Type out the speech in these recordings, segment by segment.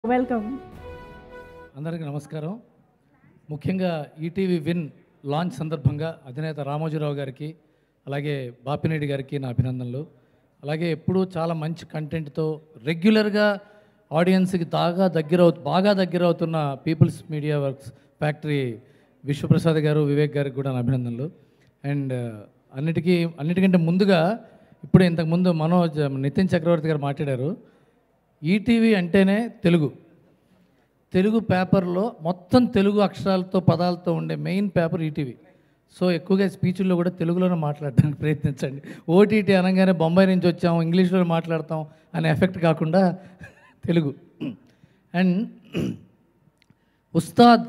welcome అందరికీ నమస్కారం ముఖ్యంగా ఈటీవీ విన్ లాంచ్ సందర్భంగా అధినేత రామోజీరావు గారికి అలాగే బాపినేడి గారికి నా అభినందనలు అలాగే ఎప్పుడూ చాలా మంచి కంటెంట్తో రెగ్యులర్గా ఆడియన్స్కి బాగా దగ్గర అవు బాగా దగ్గర అవుతున్న peoples media works factory Vishwaprasad గారు వివేక్ గారికి కూడా నా అభినందనలు అండ్ అన్నిటికీ అన్నిటికంటే ముందుగా ఇప్పుడు ఇంతకుముందు మనోజ్ నితిన్ చక్రవర్తి గారు మాట్లాడారు ఈటీవీ అంటేనే తెలుగు తెలుగు పేపర్లో మొత్తం తెలుగు అక్షరాలతో పదాలతో ఉండే మెయిన్ పేపర్ ఈటీవీ సో ఎక్కువగా స్పీచ్ల్లో కూడా తెలుగులోనే మాట్లాడడానికి ప్రయత్నించండి ఓటీటీ అనగానే బొంబాయి నుంచి వచ్చాం ఇంగ్లీష్లో మాట్లాడతాం అనే ఎఫెక్ట్ కాకుండా తెలుగు అండ్ ఉస్తాద్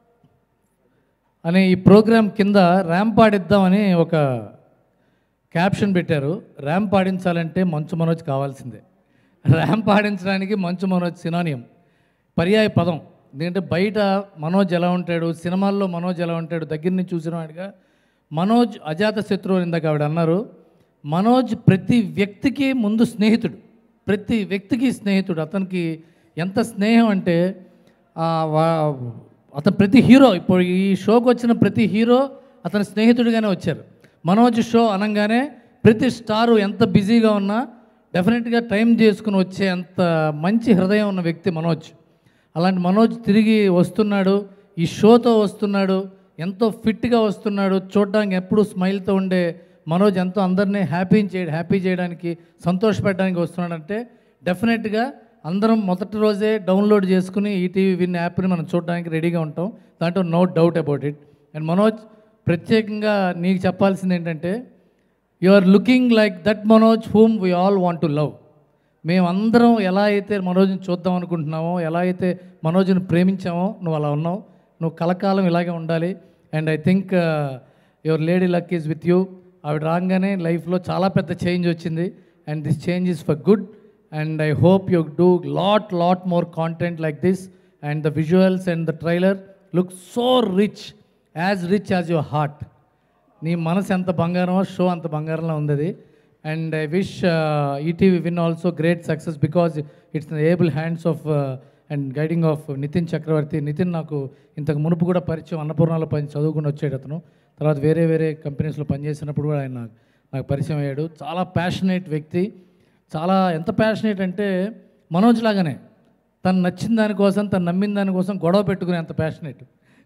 అనే ఈ ప్రోగ్రాం కింద ర్యాంప్ ఆడిద్దామని ఒక క్యాప్షన్ పెట్టారు ర్యాంప్ ఆడించాలంటే మంచు మనోజ్ కావాల్సిందే ర్యాంప్ ఆడించడానికి మంచు మనోజ్ సినానియం పర్యాయ పదం ఎందుకంటే బయట మనోజ్ ఎలా ఉంటాడు సినిమాల్లో మనోజ్ ఎలా ఉంటాడు దగ్గర నుంచి చూసిన వాడిగా మనోజ్ అజాత శత్రువు అని ఇందాక ఆవిడ అన్నారు మనోజ్ ప్రతి వ్యక్తికి ముందు స్నేహితుడు ప్రతి వ్యక్తికి స్నేహితుడు అతనికి ఎంత స్నేహం అంటే ఆ, వా- అతను ప్రతి హీరో ఇప్పుడు ఈ షోకి వచ్చిన ప్రతి హీరో అతని స్నేహితుడిగానే వచ్చారు మనోజ్ షో అనగానే ప్రతి స్టారు ఎంత బిజీగా ఉన్నా డెఫినెట్గా టైం చేసుకుని వచ్చే అంత మంచి హృదయం ఉన్న వ్యక్తి మనోజ్ అలాంటి మనోజ్ తిరిగి వస్తున్నాడు ఈ షోతో వస్తున్నాడు ఎంతో ఫిట్గా వస్తున్నాడు చూడడానికి ఎప్పుడు స్మైల్తో ఉండే మనోజ్ ఎంతో అందరినీ హ్యాపీ చేయ హ్యాపీ చేయడానికి సంతోషపెట్టడానికి వస్తున్నాడంటే డెఫినెట్గా అందరం మొదటి రోజే డౌన్లోడ్ చేసుకుని ఈటీవీ విన్ యాప్ని మనం చూడడానికి రెడీగా ఉంటాం దాంట్లో no doubt about it and Manoj ప్రత్యేకంగా నీకు చెప్పాల్సింది ఏంటంటే you are looking like that Manoj whom we all want to love మేమందరం ఎలా అయితే మనోజ్ని చూద్దాం అనుకుంటున్నామో ఎలా అయితే మనోజ్ని ప్రేమించామో నువ్వు అలా ఉన్నావు నువ్వు కలకాలం ఇలాగే ఉండాలి and I think your lady luck is with you ఆవిడ రాగానే లైఫ్లో చాలా పెద్ద చేంజ్ వచ్చింది and this change is for good and I hope you do lot lot more content like this and the visuals and the trailer look so rich as rich as your heart నీ మనసు ఎంత బంగారమో show అంత బంగారంలో ఉంది అది and I wish ETV win also great success because it's able hands of and guiding of Nitin Chakravarthy Nitin నాకు ఇంతకు మునుపు కూడా పరిచయం అన్నపూర్ణలో పని చదువుకుని వచ్చాడు అతను తర్వాత వేరే వేరే కంపెనీస్లో పనిచేసినప్పుడు కూడా ఆయన నాకు- నాకు పరిచయం అయ్యాడు చాలా ప్యాషనేట్ వ్యక్తి చాలా ఎంత ప్యాషనేట్ అంటే మనోజ్ లాగానే తను నచ్చిన దానికోసం తను నమ్మిన దానికోసం గొడవ పెట్టుకునే అంత ప్యాషనేట్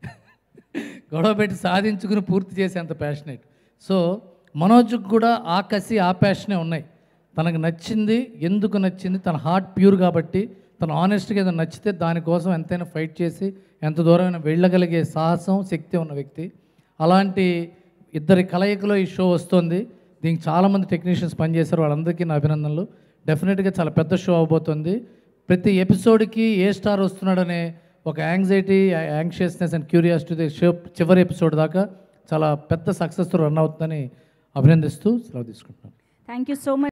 గొడవ పెట్టి సాధించుకుని పూర్తి చేసే అంత ప్యాషనేట్ సో మనోజ్కి కూడా ఆ కసి ఆ ప్యాషనే ఉన్నాయి తనకు నచ్చింది ఎందుకు నచ్చింది తన హార్ట్ ప్యూర్ కాబట్టి తను ఆనెస్ట్గా ఏదైనా నచ్చితే దానికోసం ఎంతైనా ఫైట్ చేసి ఎంత దూరమైనా వెళ్ళగలిగే సాహసం శక్తి ఉన్న వ్యక్తి అలాంటి ఇద్దరి కలయికలో ఈ షో వస్తుంది దీనికి చాలామంది టెక్నీషియన్స్ పనిచేశారు వాళ్ళందరికీ నా అభినందనలు డెఫినెట్గా చాలా పెద్ద షో అవబోతుంది ప్రతి ఎపిసోడ్కి ఏ స్టార్ వస్తున్నాడనే ఒక anxiety anxiousness and curiosity show చివరి ఎపిసోడ్ దాకా చాలా పెద్ద సక్సెస్తో రన్ అవుతుందని అభినందిస్తూ సెలవు తీసుకుంటున్నాను థ్యాంక్ యూ సో మచ్